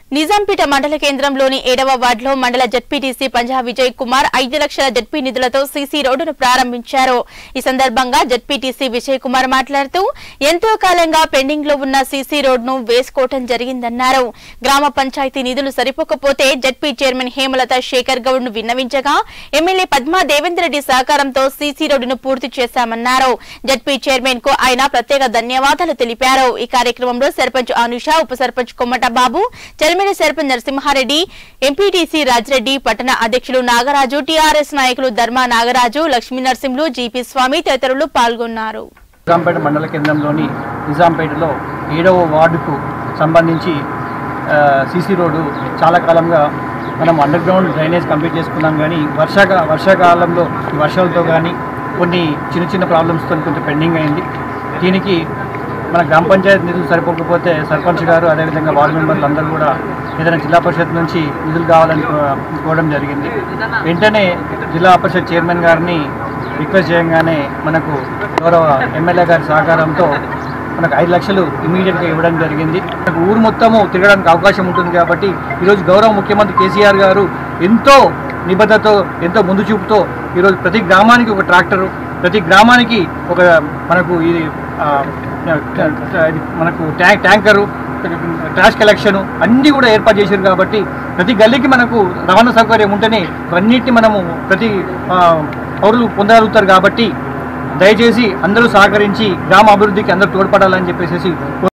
నిజాంపేట మండల కేంద్రంలోని ఏడవ వార్డులో మండల జడ్పీటీసీ పంజా విజయ్ కుమార్ ఐదు లక్షల జడ్పీ నిధులతో సీసీ రోడ్డును ప్రారంభించారు ఈ సందర్భంగా జడ్పీటీసీ విజయ్ కుమార్ మాట్లాడుతూ ఎంతో కాలంగా పెండింగ్ లో ఉన్న సీసీ రోడ్డును వేసుకోవటం జరిగిందన్నారు గ్రామ పంచాయతీ నిధులు సరిపోకపోతే జడ్పీ చైర్మన్ హేమలత శేఖర్ గౌడ్ ను విన్నవించగా ఎమ్మెల్యే పద్మా దేవేందర్ రెడ్డి సహకారంతో సీసీ రోడ్డును పూర్తి చేశామన్నారు జడ్పీ చైర్మన్ కు ఆయన ప్రత్యేక ధన్యవాదాలు తెలిపారు ఈ కార్యక్రమంలో సర్పంచ్ అనుష ఉప సర్పంచ్ కొమ్మట బాబు చల్మిడి సర్పంచ్ నరసింహారెడ్డి ఎంపీటీసీ రాజిరెడ్డి పట్టణ అధ్యక్షులు నాగరాజు టీఆర్ఎస్ నాయకులు ధర్మా నాగరాజు లక్ష్మీ నరసింహులు జీపీ స్వామి తదితరులు పాల్గొన్నారు నిజాంపేట మండల కేంద్రంలోని నిజాంపేటలో ఏడవ వార్డుకు సంబంధించి సీసీ రోడ్డు చాలా కాలంగా మనం అండర్ గ్రౌండ్ డ్రైనేజ్ కంప్లీట్ చేసుకున్నాం కానీ వర్షాకా వర్షాకాలంలో ఈ వర్షాలతో కానీ కొన్ని చిన్న చిన్న ప్రాబ్లమ్స్తో కొంచెం పెండింగ్ అయింది దీనికి మన గ్రామ పంచాయతీ నిధులు సరిపోకపోతే సర్పంచ్ గారు అదేవిధంగా వార్డు మెంబర్లు అందరూ కూడా ఏదైనా జిల్లా పరిషత్ నుంచి నిధులు కావాలని కో- కోరడం జరిగింది వెంటనే జిల్లా పరిషత్ చైర్మన్ గారిని రిక్వెస్ట్ చేయగానే మనకు గౌరవ ఎమ్మెల్యే గారి సహకారంతో మనకు ఐదు లక్షలు ఇమీడియట్గా ఇవ్వడం జరిగింది మనకు ఊరు మొత్తము తిరగడానికి అవకాశం ఉంటుంది కాబట్టి ఈరోజు గౌరవ ముఖ్యమంత్రి కేసీఆర్ గారు ఎంతో నిబద్ధతతో ఎంతో ముందు చూపుతో ఈరోజు ప్రతి గ్రామానికి ఒక ట్రాక్టరు ప్రతి గ్రామానికి ఒక మనకు ఇది ఆ, ఇది మనకు ట్యాంక్ ట్యాంకరు ట్రాష్ కలెక్షను అన్నీ కూడా ఏర్పాటు చేశారు కాబట్టి ప్రతి గల్లీకి మనకు రవాణా సౌకర్యం ఉంటేనే అన్నిటిని మనము ప్రతి ఆ, పౌరులు పొందగలుగుతారు కాబట్టి దయచేసి అందరూ సహకరించి గ్రామ అభివృద్ధికి అందరూ తోడ్పడాలని చెప్పేసి